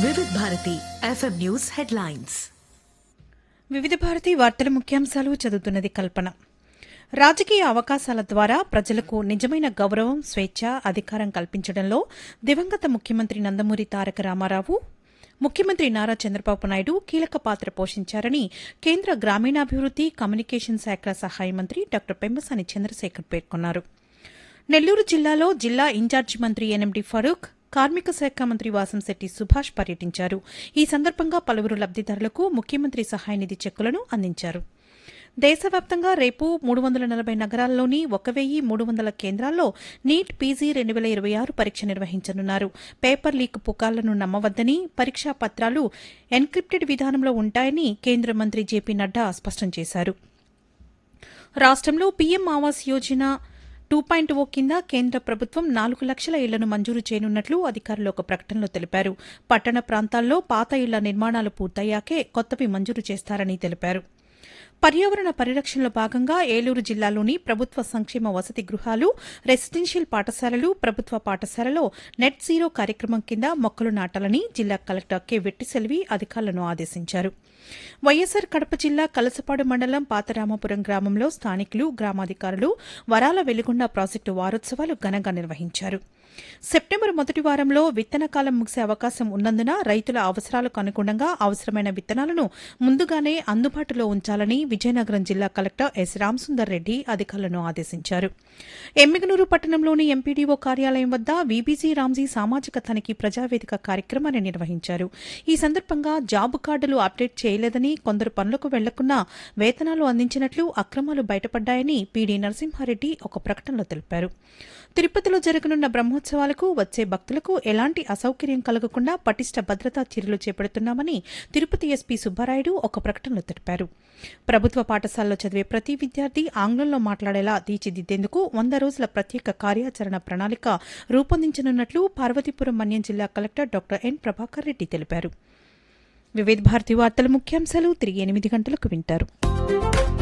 వివిధ Bharati FM news headlines వివిధ భారతి వార్తల ముఖ్యాంశాలు చదువుతున్నది కల్పన రాజకీయ అవకాశాల ద్వారా ప్రజలకు నిజమైన గౌరవం స్వేచ్ఛ అధికారం కల్పించడంలో దివంగత ముఖ్యమంత్రి నందమూరి తారక రామారావు ముఖ్యమంత్రి నారా చంద్రబాబు నాయుడు కీలక పాత్ర పోషించారని కేంద్ర గ్రామీణాభివృద్ది కమ్యూనికేషన్ శాఖల సహాయ మంత్రి డాక్టర్ పెంబసాని చంద్రశేఖర్ పేర్కొన్నారు నెల్లూరు జిల్లాలో జిల్లా ఇన్ఛార్జి మంత్రి ఎన్ఎండి ఫరూక్ కార్మిక శాఖ మంత్రి వాసంశెట్టి సుభాష్ పర్యటించారు ఈ సందర్భంగా పలువురు లబ్దిదారులకు ముఖ్యమంత్రి సహాయ నిధి చెక్కులను అందించారు దేశవ్యాప్తంగా రేపు మూడు వందల నలభై నగరాల్లోని ఒక వెయ్యి మూడు వందల కేంద్రాల్లో నీట్ పీజీ రెండు వేల ఇరవై ఆరు పరీక్ష నిర్వహించనున్నారు పేపర్ లీక్ పుకార్లను నమ్మవద్దని పరీక్షా పత్రాలు ఎన్క్రిప్టెడ్ విధానంలో ఉంటాయని కేంద్ర మంత్రి జేపీ నడ్డా స్పష్టం చేశారు రాష్ట్రంలో PM Awas Yojana two point O కింద కేంద్ర ప్రభుత్వం నాలుగు లక్షల ఇళ్లను మంజూరు చేయనున్నట్లు అధికారులు ఒక ప్రకటనలో తెలిపారు పట్టణ ప్రాంతాల్లో పాత ఇళ్ల నిర్మాణాలు పూర్తయ్యాకే కొత్తవి మంజూరు చేస్తారని తెలిపారు పర్యావరణ పరిరక్షణలో భాగంగా ఏలూరు జిల్లాలోని ప్రభుత్వ సంక్షేమ వసతి గృహాలు రెసిడెన్షియల్ పాఠశాలలు ప్రభుత్వ పాఠశాలలో నెట్ జీరో కార్యక్రమం కింద మొక్కలు నాటాలని జిల్లా కలెక్టర్ కె వెట్టిసెల్వి అధికారులను ఆదేశించారు వైఎస్సార్ కడప జిల్లా కలసపాడు మండలం పాతరామపురం గ్రామంలో స్థానికులు గ్రామాధికారులు వరాల వెలుగొండ ప్రాజెక్టు వారోత్సవాలు ఘనంగా నిర్వహించారు సెప్టెంబర్ మొదటి వారంలో విత్తన కాలం ముగిసే అవకాశం ఉన్నందున రైతుల అవసరాలకు అనుగుణంగా అవసరమైన విత్తనాలను ముందుగానే అందుబాటులో ఉంచాలని విజయనగరం జిల్లా కలెక్టర్ ఎస్ రామసుందర్ రెడ్డి అధికారులను ఆదేశించారు ఎమ్మిగనూరు పట్టణంలోని ఎంపీడీఓ కార్యాలయం వద్ద వీబీజీ రామ్జీ సామాజిక తనిఖీ ప్రజావేదిక కార్యక్రమాన్ని నిర్వహించారు ఈ సందర్భంగా జాబు కార్డులు అప్డేట్ చేయలేదని కొందరు పనులకు వెళ్లకున్నా వేతనాలు అందించినట్లు అక్రమాలు బయటపడ్డాయని పీడీ నరసింహారెడ్డి ఒక ప్రకటనలో తెలిపారు తిరుపతిలో జరగనున్న బ్రహ్మోత్సవాలకు వచ్చే భక్తులకు ఎలాంటి అసౌకర్యం కలగకుండా పటిష్ట భద్రతా చర్యలు చేపడుతున్నామని తిరుపతి ఎస్పీ సుబ్బారాయుడు ఒక ప్రకటనలో తెలిపారు ప్రభుత్వ పాఠశాలలో చదివే ప్రతి విద్యార్థి ఆంగ్లంలో మాట్లాడేలా తీర్చిదిద్దేందుకు వంద రోజుల ప్రత్యేక కార్యాచరణ ప్రణాళిక రూపొందించనున్నట్లు పార్వతీపురం మన్యం జిల్లా collector doctor N Prabhakar Reddy తెలిపారు వివిధ భారతి వార్తల ముఖ్యాంశాలు తిరిగి ఎనిమిది గంటలకు వింటారు